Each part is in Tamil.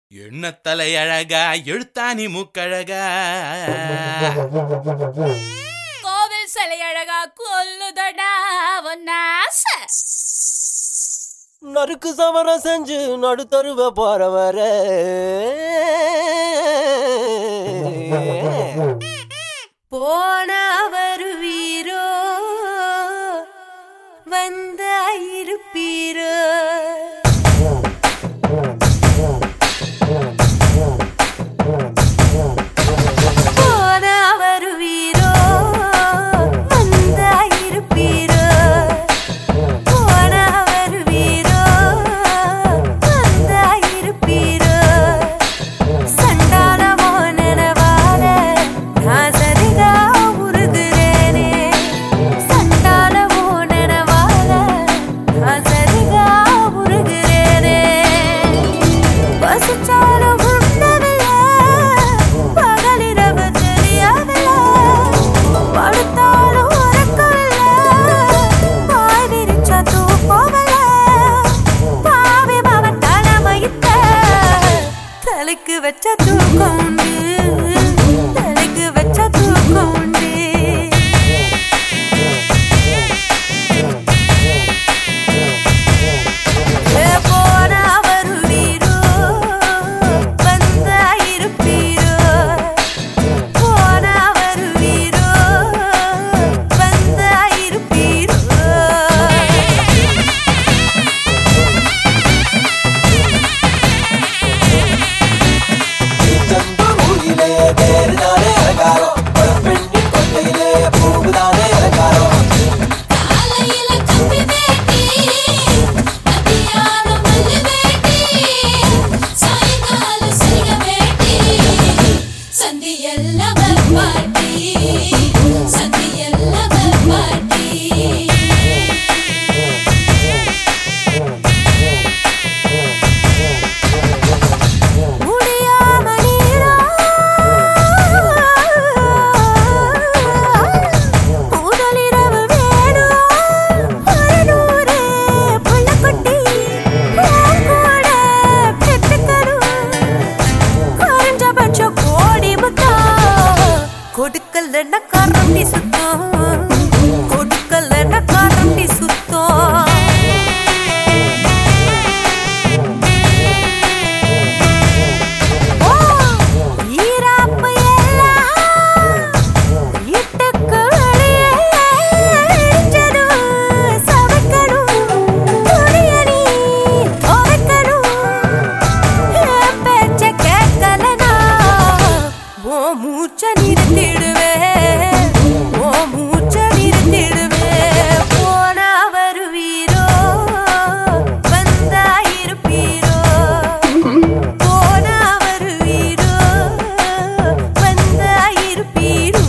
எண்ண தலை அழகா எழுத்தாணி மூக்கழகா கோவில் சிலை அழகா கொல்லுதடா ஒன்னாச நறுக்கு சமரம் செஞ்சு நடுத்தருவ போறவர போன வருவீரோ வந்த இருப்பீரோ போன வருவீரோ வந்த இருப்பீரோ போன வருவீரோ வந்த இருப்பீரோ சண்டாளமோ நினைவால நான் சரிகா உருகுறேனே சண்டாளமோ நினைவால நான் சரிகா உருகுறேனே பசிச்சாலும் உண்ணவில்லை பகலிரவு தெரியவில்லை படுத்தாலும் உறக்கவில்லை பாய் விரிச்சா தூக்கமில்லை பாவி மவன் தலைமையிட்ட தலைக்கு வச்ச தூக்கம் உண்டு தலைக்கு வச்ச தூக்கம் உண்டு ஏ போனா வருவீரோ வந்தா இருப்பீரோ போனா வருவீரோ வந்தா இருப்பீரோ செந்தூரிலே தேர்தானே அலங்காரம் பெண்ணின் கொண்டையிலே பூவுதானே அலங்காரம் காலையில கம்பி வேட்டி மத்தியானம் மல்லி வேட்டி சாயங்கால சிங்க வேட்டி சந்தியெல்லாம் பாட்டி சந்தியெல்லாம் பாட்டி முடியாம நீரா முதலிரவு வேணும் ஒரு நூறு புள்ளக்குட்டி உன் கூட பெத்துக்கணும் குறைஞ்சபட்சம் கோடி முத்தம் கொடுக்கலன்னா கரண்டி சுத்தம் கொடுக்கலன்னா கரண்டி சுத்தம் ஓ ஈராப்பு எல்லாம் இட்டுக்கு வெளியே இடிச்சதும் சமைக்கணும் துணியணி துவைக்கணும் என் பேச்ச கேட்கலனா ஓ மூச்ச நிறுத்திடுவேன் ஓ மூச்ச நிறுத்திடுவேன் போனா வருவீரோ வந்தா இருப்பீரோ போனா வருவீரோ வந்தா இருப்பீரோ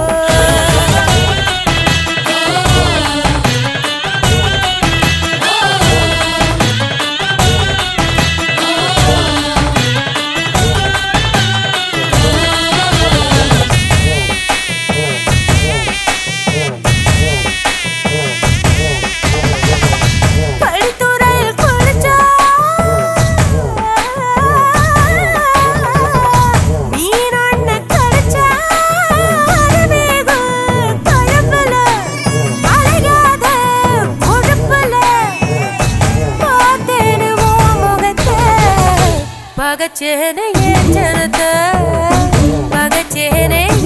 படித்துறையில் குளிச்சா மீன் ஒண்ணு கடிச்சா அது வேகம் குழம்புல அழகாத கொழுப்புல பார்த்தேன்னு உன் முகத்தை பகச்சேனை ஏன் ஜனத்தை பகச்சேனை